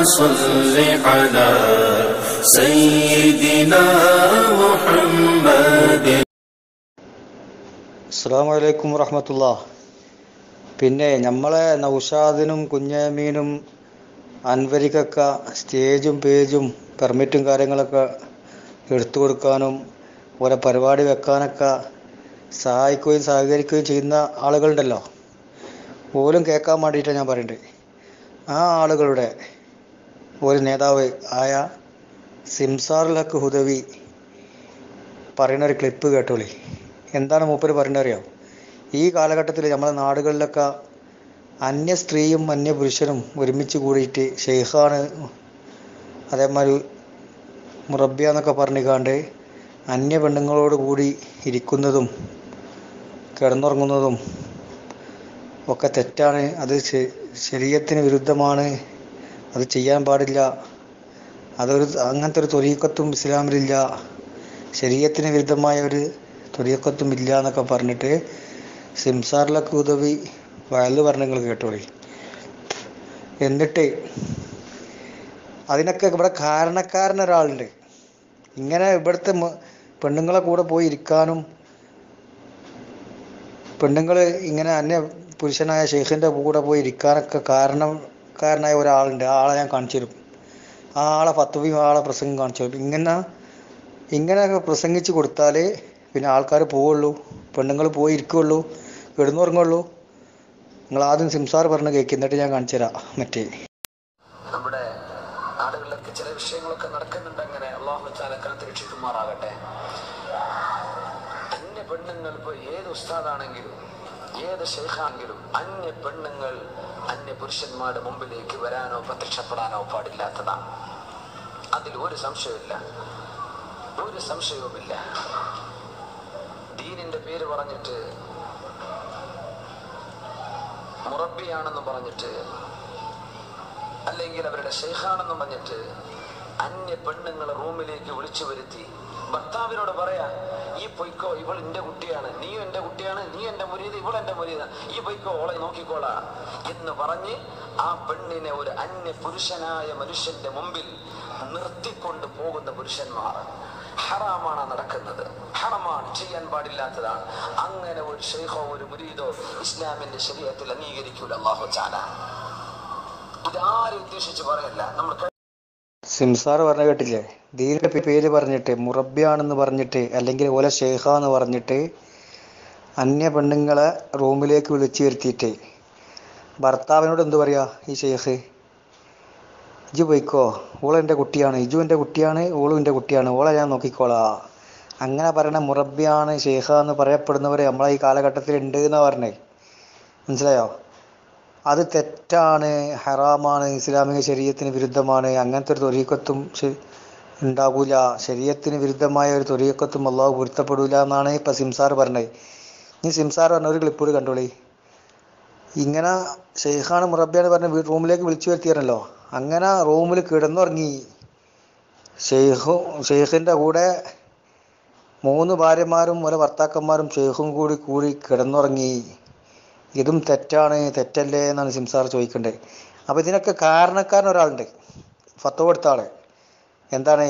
صل على سيدنا محمد അസ്സാം വലൈക്കും വറഹമത്തുള്ള പിന്നെ നമ്മളെ നൗഷാദിനും കുഞ്ഞാമീനും അൻവരിക്കൊക്കെ സ്റ്റേജും പേജും പെർമിറ്റും കാര്യങ്ങളൊക്കെ എടുത്തു കൊടുക്കാനും ഓരോ പരിപാടി വെക്കാനൊക്കെ സഹായിക്കുകയും സഹകരിക്കുകയും ചെയ്യുന്ന ആളുകളുണ്ടല്ലോ പോലും കേൾക്കാൻ വേണ്ടിയിട്ടാണ് ഞാൻ പറയേണ്ടത് ആ ആളുകളുടെ ഒരു നേതാവ് ആയ സിംസാറുൽ ഹക്ക് ഹുദവി പറയുന്ന ഒരു ക്ലിപ്പ് കേട്ടോളി എന്താണ് മൂപ്പര് പറയുന്നത് അറിയാം ഈ കാലഘട്ടത്തിൽ നമ്മുടെ നാടുകളിലൊക്കെ അന്യ സ്ത്രീയും അന്യ പുരുഷനും ഒരുമിച്ച് കൂടിയിട്ട് ഷെയ്ഖാണ് അതേമാതിരി മുറബിയ എന്നൊക്കെ പറഞ്ഞിക്കാണ്ട് അന്യ പെണ്ണുങ്ങളോട് കൂടി ഇരിക്കുന്നതും കിടന്നുറങ്ങുന്നതും ഒക്കെ തെറ്റാണ് അത് ശ- ശരീരത്തിന് വിരുദ്ധമാണ് അത് ചെയ്യാൻ പാടില്ല അതൊരു അങ്ങനത്തെ ഒരു തൊരീക്കത്തും ഇസ്ലാമിലില്ല ശരീരത്തിന് വിരുദ്ധമായ ഒരു തൊരീക്കത്തും ഇല്ല എന്നൊക്കെ പറഞ്ഞിട്ട് സിംസാറിലൊക്കെ ഉദവി വയല് പറഞ്ഞ നിങ്ങൾ കേട്ടോളി എന്നിട്ട് അതിനൊക്കെ ഇവിടെ കാരണക്കാരൻ ഒരാളുണ്ട് ഇങ്ങനെ ഇവിടുത്തെ മ- പെണ്ണുങ്ങളെ കൂടെ പോയി ഇരിക്കാനും പെണ്ണുങ്ങൾ ഇങ്ങനെ അന്യ പുരുഷനായ ഷെയ്ഖിൻ്റെ കൂടെ പോയി ഇരിക്കാനൊക്കെ കാരണക്കാരനായ ഒരാളുണ്ട് ആ ആളെ ഞാൻ കാണിച്ചു തരും ആ ആളെ ഫത്വയും ആ ആളെ പ്രസംഗം കാണിച്ചു തരും ഇങ്ങനെ ഇങ്ങനെയൊക്കെ പ്രസംഗിച്ച് കൊടുത്താൽ പിന്നെ ആൾക്കാർ പോവുള്ളൂ പെണ്ണുങ്ങൾ പോയി ഇരിക്കുള്ളൂ കിടന്നുറങ്ങുള്ളൂ നിങ്ങൾ ആദ്യം സിംസാർ പറഞ്ഞ് കേൾക്കും എന്നിട്ട് ഞാൻ കാണിച്ചു തരാം മറ്റേ നമ്മുടെ നാടുകളിലൊക്കെ ചില വിഷയങ്ങളൊക്കെ നടക്കുന്നുണ്ട് അങ്ങനെ അള്ളാഹു താല കാത്തിരക്ഷിക്കുമാറാകട്ടെ അന്യ പെണ്ണുങ്ങൾ ഇപ്പൊ ഏത് ഉസ്താദാണെങ്കിലും ഏത് ഷെയ്ഖാണെങ്കിലും അന്യ പെണ്ണുങ്ങൾ അന്യ പുരുഷന്മാരുടെ മുമ്പിലേക്ക് വരാനോ പ്രത്യക്ഷപ്പെടാനോ പാടില്ലാത്തതാണ് അതിൽ ഒരു സംശയമില്ല ഒരു സംശയവുമില്ല ദീനിന്റെ പേര് പറഞ്ഞിട്ട് മുറബിയാണെന്ന് പറഞ്ഞിട്ട് അല്ലെങ്കിൽ അവരുടെ ഷെയ്ഖാണെന്ന് പറഞ്ഞിട്ട് അന്യ പെണ്ണുങ്ങളെ റൂമിലേക്ക് വിളിച്ചു വരുത്തി ഭർത്താവിനോട് പറയാ ഈ പൊയ്ക്കോ ഇവൾ എന്റെ കുട്ടിയാണ് നീയും എന്റെ കുട്ടിയാണ് നീ എന്റെ മുരീത് ഇവൾ എന്റെ മുരീത് ഈ പൊയ്ക്കോ ഓളെ നോക്കിക്കോളാ എന്ന് പറഞ്ഞ് ആ പെണ്ണിനെ ഒരു അന്യ പുരുഷനായ മനുഷ്യന്റെ മുമ്പിൽ നിർത്തിക്കൊണ്ട് പോകുന്ന പുരുഷന്മാർ ഹറാമാണ് നടക്കുന്നത് ഹറമാണ് ചെയ്യാൻ പാടില്ലാത്തതാണ് അങ്ങനെ ഒരു ഷെയ്ഖോ ഒരു മുരീദോ ഇസ്ലാമിന്റെ ശരീരത്തിൽ അംഗീകരിക്കൂല അള്ളാഹു ചാല ഇതാരും ഉദ്ദേശിച്ച് പറയല്ല നമ്മൾ കേട്ട സിംസാർ പറഞ്ഞ കേട്ടില്ലേ ദീനിന്റെ പേ- പേര് പറഞ്ഞിട്ട് മുറബിയാണെന്ന് പറഞ്ഞിട്ട് അല്ലെങ്കിൽ ഓല ഷെയ്ഖ എന്ന് പറഞ്ഞിട്ട് അന്യ പെണ്ണുങ്ങളെ റൂമിലേക്ക് വിളിച്ചു വരുത്തിയിട്ട് ഭർത്താവിനോട് എന്ത് പറയാ ഈ ഷെയ്ഖ് ഇജു പോയിക്കോ ഓൾ എൻ്റെ കുട്ടിയാണ് ഇജു എൻ്റെ കുട്ടിയാണ് ഓളും എൻ്റെ കുട്ടിയാണ് ഓളെ ഞാൻ നോക്കിക്കോളാ അങ്ങനെ പറയണ മുറബിയാണ് ഷെയ്ഖ എന്ന് പറയപ്പെടുന്നവർ നമ്മളെ ഈ കാലഘട്ടത്തിൽ ഉണ്ട് എന്നാ പറഞ്ഞേ മനസ്സിലായോ അത് തെറ്റാണ് ഹറാമാണ് ഇസ്ലാമിക ശരീരത്തിന് വിരുദ്ധമാണ് അങ്ങനത്തെ ഒരു തൊരീക്കത്തും ശ- ഉണ്ടാകൂല ശരീരത്തിന് വിരുദ്ധമായ ഒരു തൊരീക്കത്തും അള്ളാഹു പൊരുത്തപ്പെടൂല എന്നാണ് ഇപ്പൊ സിംസാർ പറഞ്ഞത് ഇനി സിംസാർ പറഞ്ഞ ഒരു ക്ലിപ്പ് കൂടി കണ്ടോളി ഇങ്ങനെ ഷെയ്ഖാണ് മുറബിയാണ് പറഞ്ഞ വീ- റൂമിലേക്ക് വിളിച്ചു വരുത്തിയാണല്ലോ അങ്ങനെ റൂമിൽ കിടന്നുറങ്ങി ഷെയ്ഖും ഷെയ്ഖിന്റെ കൂടെ മൂന്ന് ഭാര്യമാരും ഓരോ ഭർത്താക്കന്മാരും ഷെയ്ഖും കൂടി കൂടി കിടന്നുറങ്ങി ഇതും തെറ്റാണ് തെറ്റല്ലേ എന്നാണ് സിംസാർ ചോദിക്കേണ്ടത് അപ്പോൾ ഇതിനൊക്കെ കാരണക്കാരൻ ഒരാളുണ്ട് ഫത്തോ കൊടുത്ത ആള് എന്താണ്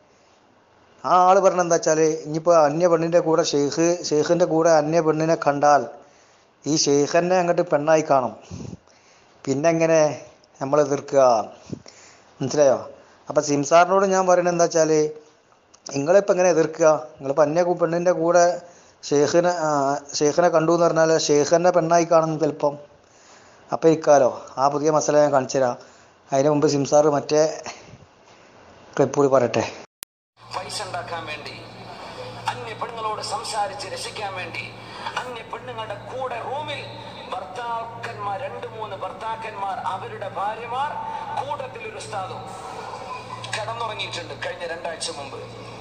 ആ ആള് പറഞ്ഞ എന്താ വെച്ചാൽ ഇനിയിപ്പോൾ അന്യ പെണ്ണിൻ്റെ കൂടെ ഷെയ്ഖ് ഷെയ്ഖിൻ്റെ കൂടെ അന്യ പെണ്ണിനെ കണ്ടാൽ ഈ ഷെയ്ഖന്നെ അങ്ങോട്ട് പെണ്ണായി കാണും പിന്നെ എങ്ങനെ നമ്മൾ എതിർക്കുക മനസ്സിലായോ അപ്പം സിംസാറിനോട് ഞാൻ പറയുന്നത് എന്താ വെച്ചാൽ നിങ്ങളിപ്പോൾ എങ്ങനെ എതിർക്കുക നിങ്ങളിപ്പോൾ അന്യ കു- പെണ്ണിൻ്റെ കൂടെ ഷെയ്ഖിനെ ആ, ഷെയ്ഖിനെ കണ്ടു എന്ന് പറഞ്ഞാൽ ഷെയ്ഖിനെ പെണ്ണായി കാണും ചിലപ്പം അപ്പം ഇരിക്കാലോ ആ പുതിയ മസാല ഞാൻ കാണിച്ചു തരാം അതിന് മുമ്പ് സിംസാർ മറ്റേ ക്ലിപ്പ് കൂടി പറയട്ടെ പൈസ ഉണ്ടാക്കാൻ വേണ്ടി അന്യ പെണ്ണുങ്ങളോട് സംസാരിച്ച് രസിക്കാൻ വേണ്ടി അന്യ പെണ്ണുങ്ങളുടെ കൂടെ റൂമിൽ ഭർത്താക്കന്മാർ രണ്ട് മൂന്ന് ഭർത്താക്കന്മാർ അവരുടെ ഭാര്യമാർ കൂട്ടത്തിൽ ഒരു ഉസ്താദും കിടന്നുറങ്ങിയിട്ടുണ്ട് കഴിഞ്ഞ രണ്ടാഴ്ച മുമ്പ്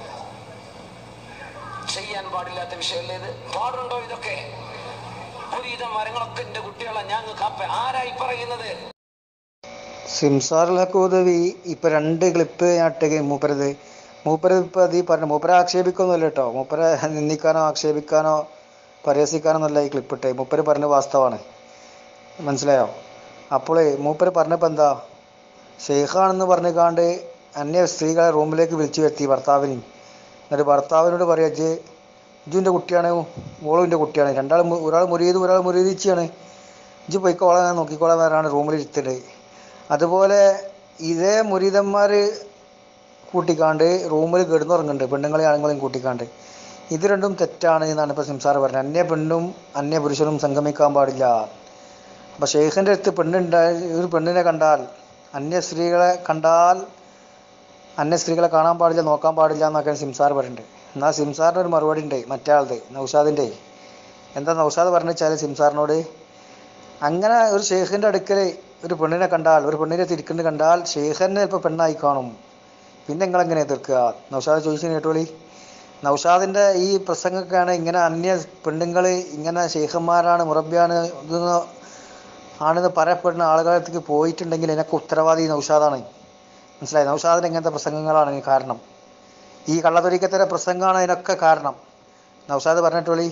ചെയ്യാൻ പാടില്ലാത്ത വിഷയമല്ലേ ഇത് പാടുണ്ടോ ഇതൊക്കെ ഒരുവിധം മരങ്ങളൊക്കെ എന്റെ കുട്ടികളെ ഞങ്ങൾക്ക് അപ്പ ആരായി പറയുന്നത് സിംസാറിലൊക്കെ ഉദവി ഇപ്പൊ രണ്ട് ക്ലിപ്പ് ഞാൻ ഇട്ടേക്ക് മൂപ്പരത് മൂപ്പര് ഇപ്പൊ അത് ഈ പറഞ്ഞു മൂപ്പരെ ആക്ഷേപിക്കൊന്നുമല്ല കേട്ടോ മൂപ്പരെ നിന്ദിക്കാനോ ആക്ഷേപിക്കാനോ പരിഹസിക്കാനോ എന്നല്ല ഈ ക്ലിപ്പ് ഇട്ടേ മൂപ്പര് പറഞ്ഞ വാസ്തവാണ് മനസ്സിലായോ അപ്പോൾ മൂപ്പര് പറഞ്ഞപ്പോ എന്താ ഷെയ്ഖാണെന്ന് പറഞ്ഞുകാണ്ട് അന്യ സ്ത്രീകളെ റൂമിലേക്ക് വിളിച്ചു വരുത്തി ഭർത്താവിനെയും എന്നിട്ട് ഭർത്താവിനോട് പറയാ ഇജ്ജ് ഇജ്ജുൻ്റെ കുട്ടിയാണ് ഓളും എൻ്റെ കുട്ടിയാണ് രണ്ടാൾ ഒരാൾ മുരീദും ഒരാൾ മുരീദിച്ചിയാണ് ഇജ്ജ് പോയിക്കോളാൻ ഞാൻ നോക്കിക്കോളാൻ നേരാണ് റൂമിൽ ഇരുത്തത് അതുപോലെ ഇതേ മുരീദന്മാർ കൂട്ടിക്കാണ്ട് റൂമിൽ കിടന്നുറങ്ങുന്നുണ്ട് പെണ്ണുങ്ങളെയും ആണുങ്ങളെയും കൂട്ടിക്കാണ്ട് ഇത് രണ്ടും തെറ്റാണ് എന്നാണ് ഇപ്പോൾ സിംസാർ പറഞ്ഞത് അന്യ പെണ്ണും അന്യ പുരുഷനും സംഗമിക്കാൻ പാടില്ല അപ്പം ഷെയ്ഖിൻ്റെ അടുത്ത് പെണ്ണുണ്ടായ ഒരു പെണ്ണിനെ കണ്ടാൽ അന്യ സ്ത്രീകളെ കണ്ടാൽ അന്യ സ്ത്രീകളെ കാണാൻ പാടില്ല നോക്കാൻ പാടില്ല എന്നൊക്കെയാണ് സിംസാർ പറയുന്നുണ്ട് എന്നാൽ സിംസാറിന് ഒരു മറുപടി ഉണ്ട് മറ്റേ ആളുടെ നൗഷാദിൻ്റെ എന്താ നൗഷാദ് പറഞ്ഞു വെച്ചാൽ സിംസാറിനോട് അങ്ങനെ ഒരു ഷെയ്ഖിൻ്റെ അടുക്കൽ ഒരു പെണ്ണിനെ കണ്ടാൽ ഒരു പെണ്ണിനെ തിരിക്കുന്നത് കണ്ടാൽ ഷെയ്ഖന്നെ ഇപ്പോൾ പെണ്ണായി കാണും പിന്നെ നിങ്ങൾ എങ്ങനെ എതിർക്കുക നൗഷാദ് ചോദിച്ചു കേട്ടോളി നൗഷാദിൻ്റെ ഈ പ്രസംഗമൊക്കെയാണ് ഇങ്ങനെ അന്യ പെണ്ണുങ്ങൾ ഇങ്ങനെ ഷെയ്ഖന്മാരാണ് മുറബ്ബിയാണ് ഇതെന്ന് ആണെന്ന് പറയപ്പെടുന്ന ആളുകളത്തേക്ക് പോയിട്ടുണ്ടെങ്കിൽ എനിക്ക് ഉത്തരവാദി നൗഷാദാണ് മനസ്സിലായി നൗഷാദിന് ഇങ്ങനത്തെ പ്രസംഗങ്ങളാണ് ഇതിന് കാരണം ഈ കള്ളത്തൊരിക്കത്തിൻ്റെ പ്രസംഗമാണ് ഇതിനൊക്കെ കാരണം നൗഷാദ് പറഞ്ഞിട്ടോളി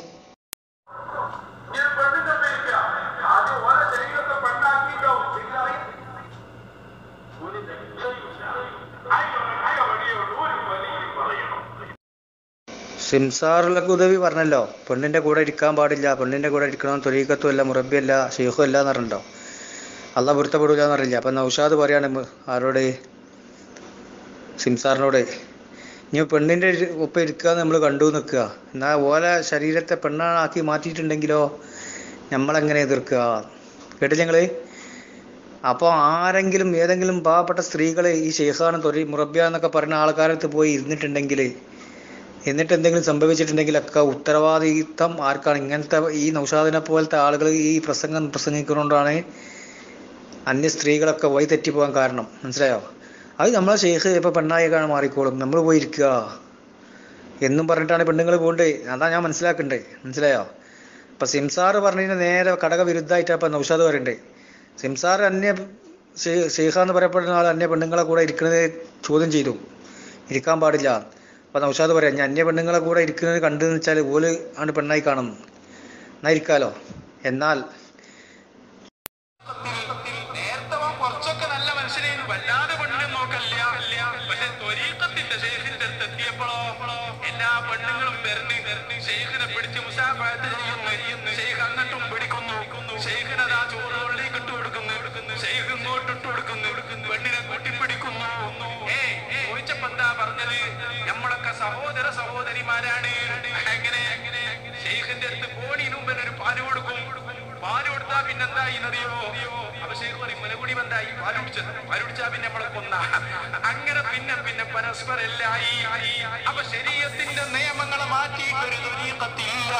ഞാൻ പെണ്ണിന്റെ പേരില്ല ആദ്യം ഓരോ ശരീരത്തെ പെണ്ണാക്കിയിട്ടോ പിന്നെ ഒരു രക്ഷയുമില്ല അയ്യ വഴിയോട് ഒരു വലിയ പറയണം സിംസാറുലൊക്കെ ഉദവി പറഞ്ഞല്ലോ പെണ്ണിൻ്റെ കൂടെ ഇരിക്കാൻ പാടില്ല പെണ്ണിൻ്റെ കൂടെ ഇരിക്കണം തൊരീക്കത്തും അല്ല മുറബിയല്ല ഷെയ്ഖും അല്ല എന്ന് പറഞ്ഞല്ലോ അല്ല പൊരുത്തപ്പെടില്ല എന്ന് പറഞ്ഞില്ല അപ്പം നൗഷാദ് പറയാണ് മ് ആരോട് സിംസാറിനോട് ഇനി പെണ്ണിൻ്റെ ഇരു- ഒപ്പം ഇരിക്കുക നമ്മൾ കണ്ടു നിൽക്കുക എന്നാൽ ഓല ശരീരത്തെ പെണ്ണാക്കി മാറ്റിയിട്ടുണ്ടെങ്കിലോ നമ്മളെങ്ങനെ എതിർക്കുക കേട്ടില്ല നിങ്ങൾ അപ്പോൾ ആരെങ്കിലും ഏതെങ്കിലും പാവപ്പെട്ട സ്ത്രീകൾ ഈ ഷെയ്ഖാണ് തൊരി മുറബ്യ എന്നൊക്കെ പറയുന്ന ആൾക്കാരടുത്ത് പോയി ഇരുന്നിട്ടുണ്ടെങ്കിൽ എന്നിട്ട് എന്തെങ്കിലും സംഭവിച്ചിട്ടുണ്ടെങ്കിലൊക്കെ ഉത്തരവാദിത്തം ആർക്കാണ് ഇങ്ങനത്തെ ഈ നൗഷാദിനെ പോലത്തെ ആളുകൾ ഈ പ്രസംഗം പ്രസംഗിക്കുന്നതുകൊണ്ടാണ് അന്യ സ്ത്രീകളൊക്കെ വഴി തെറ്റിപ്പോകാൻ കാരണം മനസ്സിലായോ അത് നമ്മളെ ഷെയ്ഖ് ഇപ്പോൾ പെണ്ണായിക്കാണ് മാറിക്കോളും നമ്മൾ പോയി ഇരിക്കുക എന്നും പറഞ്ഞിട്ടാണ് പെണ്ണുങ്ങൾ പോകണ്ടേ അതാ ഞാൻ മനസ്സിലാക്കണ്ടേ മനസ്സിലായോ അപ്പം സിംസാർ പറഞ്ഞതിന് നേരെ ഘടക വിരുദ്ധമായിട്ടാണ് ഇപ്പം നൗഷാദ് പറയണ്ടേ സിംസാർ അന്യ ഷെയ്- ഷെയ്ഖ എന്ന് പറയപ്പെടുന്ന ആൾ അന്യ പെണ്ണുങ്ങളെ കൂടെ ഇരിക്കുന്നത് ചോദ്യം ചെയ്തു ഇരിക്കാൻ പാടില്ല അപ്പം നൗഷാദ് പറയാം ഞാൻ അന്യ പെണ്ണുങ്ങളെ കൂടെ ഇരിക്കുന്നത് കണ്ടെന്ന് വെച്ചാൽ ഓല് ആണ് പെണ്ണായി കാണും എന്നാ ഇരിക്കാലോ എന്നാൽ നേരത്തെ അവൻ കുറച്ചൊക്കെ നല്ല മനുഷ്യനെയും വല്ലാതെ പെണ്ണിനെ നോക്കല്ല പക്ഷെ ത്വരീക്കത്തിന്റെ ഷെയ്ഖിന്റെ അടുത്ത് എത്തിയപ്പോഴോ എല്ലാ പെണ്ണുങ്ങളും വരണ് ഷെയ്ഖിനെ പിടിച്ച് മുസാഫാത്ത് ചെയ്യുന്നു ഷെയ്ഖ് അങ്ങോട്ടും പിടിക്കുന്നു ഷെയ്ഖിനെ ദാ ചോറ് ഉള്ളിലേക്ക് ഇട്ട് കൊടുക്കുന്നു ഷെയ്ഖ് ഇങ്ങോട്ട് ഇട്ട് കൊടുക്കുന്നു പെണ്ണിനെ കൂട്ടിപ്പിടിക്കുന്നു ഏ ചോദിച്ചപ്പോ എന്താ പറഞ്ഞത് നമ്മളൊക്കെ സഹോദര സഹോദരിമാരാണ് എങ്ങനെ ഷെയ്ഖിന്റെ അടുത്ത് പോണീന് മുമ്പ് ഒരു പാല് കൊടുക്കും പാല് കൊടുത്താ പിന്നെന്തായി എന്നറിയോ അപ്പൊ ഷെയ്ഖ് പറയും മുലകുടി ബന്ധായി പാല് കുടിച്ചത് പാല് കുടിച്ചാ പിന്നെ നമ്മളെ കൊന്ന അങ്ങനെ പിന്നെ പിന്നെ പരസ്പരം എല്ലായി അപ്പൊ ശരീരത്തിന്റെ നിയമങ്ങളെ മാറ്റിയിട്ട് ഒരു ദുരീക്കത്തില്ല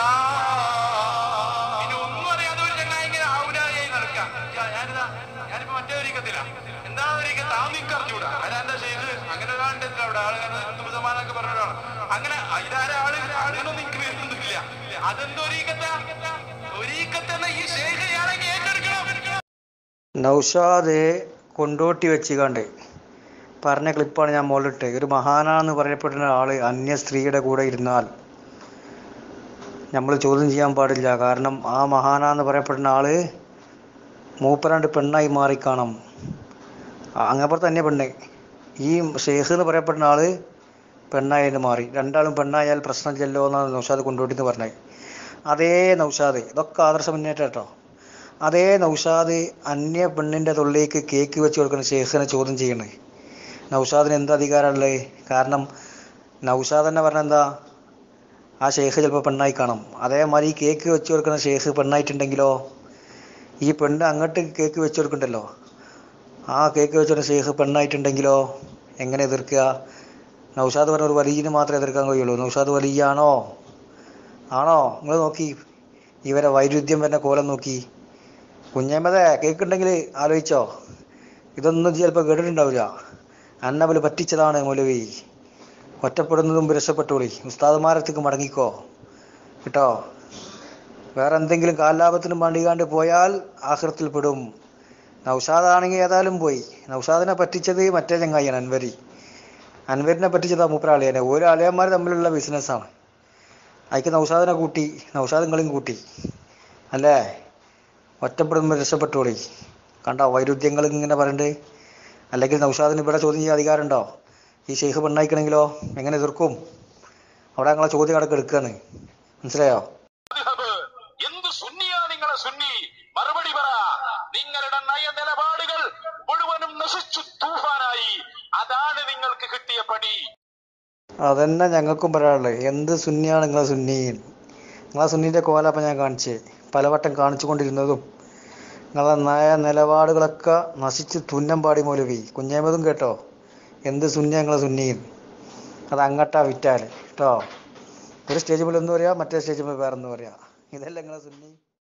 പിന്നെ ഒന്നും അറിയാതെ ഒരു ചങ്ങായി ഇങ്ങനെ ആവുരായി നടക്കാം യാ, ഞാനിതാ ഞാനിപ്പോ മറ്റേ ഒരിക്കത്തില്ല എന്താ ഒരിക്കത്ത് ആ നിക്ക് അറിഞ്ഞൂടാ ആരാന്റെ ഷെയ്ഖ് അങ്ങനെ കാണണ്ടില്ല അവിടെ ആളുകൾ സമാനൊക്കെ പറഞ്ഞതാണ് അങ്ങനെ ഇതാരെ ആള് അങ്ങനൊന്നും എനിക്ക് വരുന്നില്ല അതെന്തോ ഒരീക്കത്ത ഒരീക്കത്തെന്ന ഈ ഷെയ്ഖ് ഇയാളെ ഏറ്റെടുക്കണം നൗഷാദ് കൊണ്ടോട്ടി വെച്ചുകാണ്ട് പറഞ്ഞ ക്ലിപ്പാണ് ഞാൻ മുകളിലിട്ട് ഒരു മഹാനാണെന്ന് പറയപ്പെടുന്ന ആള് അന്യ സ്ത്രീയുടെ കൂടെ ഇരുന്നാൽ നമ്മൾ ചോദ്യം ചെയ്യാൻ പാടില്ല കാരണം ആ മഹാനാന്ന് പറയപ്പെടുന്ന ആള് മൂപ്പരാണ്ട് പെണ്ണായി മാറിക്കാണും അങ്ങപ്പുറത്ത് തന്നെ പെണ്ണ് ഈ ഷെയ്ഖ് എന്ന് പറയപ്പെടുന്ന ആള് പെണ്ണായിട്ട് മാറി രണ്ടാളും പെണ്ണായാൽ പ്രശ്നമില്ലല്ലോ എന്നാണ് നൗഷാദ് കൊണ്ടോട്ടി എന്ന് പറഞ്ഞത് അതേ നൗഷാദ് ഇതൊക്കെ ആദർശ മുന്നേറ്റം കേട്ടോ അതേ നൗഷാദ് അന്യ പെണ്ണിൻ്റെ തൊള്ളിലേക്ക് കേക്ക് വെച്ച് കൊടുക്കുന്ന ഷെയ്ഖിനെ ചോദ്യം ചെയ്യണേ നൗഷാദിന് എന്ത് അധികാരമുള്ളത് കാരണം നൗഷാദ് തന്നെ പറഞ്ഞ എന്താ ആ ഷെയ്ഖ് ചിലപ്പോൾ പെണ്ണായി കാണും അതേമാതിരി ഈ കേക്ക് വെച്ച് കൊടുക്കുന്ന ഷെയ്ഖ് പെണ്ണായിട്ടുണ്ടെങ്കിലോ ഈ പെണ്ണ് അങ്ങോട്ട് കേക്ക് വെച്ച് കൊടുക്കണ്ടല്ലോ ആ കേക്ക് വെച്ച് കൊടുക്കുന്ന ഷെയ്ഖ് പെണ്ണായിട്ടുണ്ടെങ്കിലോ എങ്ങനെ എതിർക്കുക നൗഷാദ് പറഞ്ഞ ഒരു വലിയന് മാത്രമേ എതിർക്കാൻ കഴിയുള്ളൂ നൗഷാദ് വലിയാണോ ആണോ നിങ്ങൾ നോക്കി ഇവരെ വൈരുദ്ധ്യം വരുന്ന കോലം നോക്കി കുഞ്ഞമ്മതെ കേക്കുണ്ടെങ്കിൽ ആലോചിച്ചോ ഇതൊന്നും ചിലപ്പോൾ കേട്ടിട്ടുണ്ടാവില്ല അന്നവല് പറ്റിച്ചതാണ് മൗലവി ഒറ്റപ്പെടുന്നതും രക്ഷപ്പെട്ടോളി ഉസ്താദുമാരത്തേക്ക് മടങ്ങിക്കോ കേട്ടോ വേറെ എന്തെങ്കിലും കാലാപത്തിനും മണ്ടികാണ്ട് പോയാൽ ആഹൃത്തിൽ പെടും നൗഷാദാണെങ്കിൽ ഏതായാലും പോയി നൗഷാദിനെ പറ്റിച്ചത് മറ്റേ ചങ്ങായിയാണ് അൻവരി അൻവരിനെ പറ്റിച്ചതാ മൂപ്പരാളിയനെ ഓരോ അളിയന്മാർ തമ്മിലുള്ള ബിസിനസ്സാണ് അതിക്ക് നൗഷാദിനെ കൂട്ടി നൗഷാദ് നിങ്ങളെയും കൂട്ടി അല്ലേ ഒറ്റപ്പെടുമ്പോൾ രക്ഷപ്പെട്ടോളി കണ്ട വൈരുദ്ധ്യങ്ങൾ ഇങ്ങനെ പറയുന്നുണ്ട് അല്ലെങ്കിൽ നൗഷാദിന് ഇവിടെ ചോദ്യം ചെയ്യാൻ അധികാരമുണ്ടോ ഈ ഷെയ്ഖ് പെണ്ണയക്കണമെങ്കിലോ എങ്ങനെ എതിർക്കും അവിടെ ഞങ്ങളെ ചോദ്യം അടക്കം എടുക്കുകയാണ് മനസ്സിലായോ മദ്ഹബ്. എന്ത് സുന്നിയാ നിങ്ങളെ സുന്നി മറുപടി പറ നിങ്ങളുടെ നയ നിലപാടുകൾ മുഴുവനും നശിച്ചു തൂഫാനായി അതാണ് നിങ്ങൾക്ക് കിട്ടിയ പണി അതന്നെ ഞങ്ങൾക്കും പറയാനുള്ളത് എന്ത് സുന്നിയാണ് നിങ്ങളെ സുന്നി നിങ്ങളെ സുന്നീൻ്റെ കോലപ്പം ഞാൻ കാണിച്ചേ പലവട്ടം കാണിച്ചു കൊണ്ടിരുന്നതും നിങ്ങളെ നയ നിലപാടുകളൊക്കെ നശിച്ച് തുന്നം പാടി മൗലവി കുഞ്ഞേമതും കേട്ടോ എന്ത് സുന്നിയ നിങ്ങളെ സുന്നി അത് അങ്ങട്ടാ വിറ്റാൽ കേട്ടോ ഒരു സ്റ്റേജ് മേലെ ഒന്ന് പറയാ മറ്റേ സ്റ്റേജ് മേലെ വേറെ ഒന്ന് പറയാ ഇതല്ല നിങ്ങളെ സുന്നി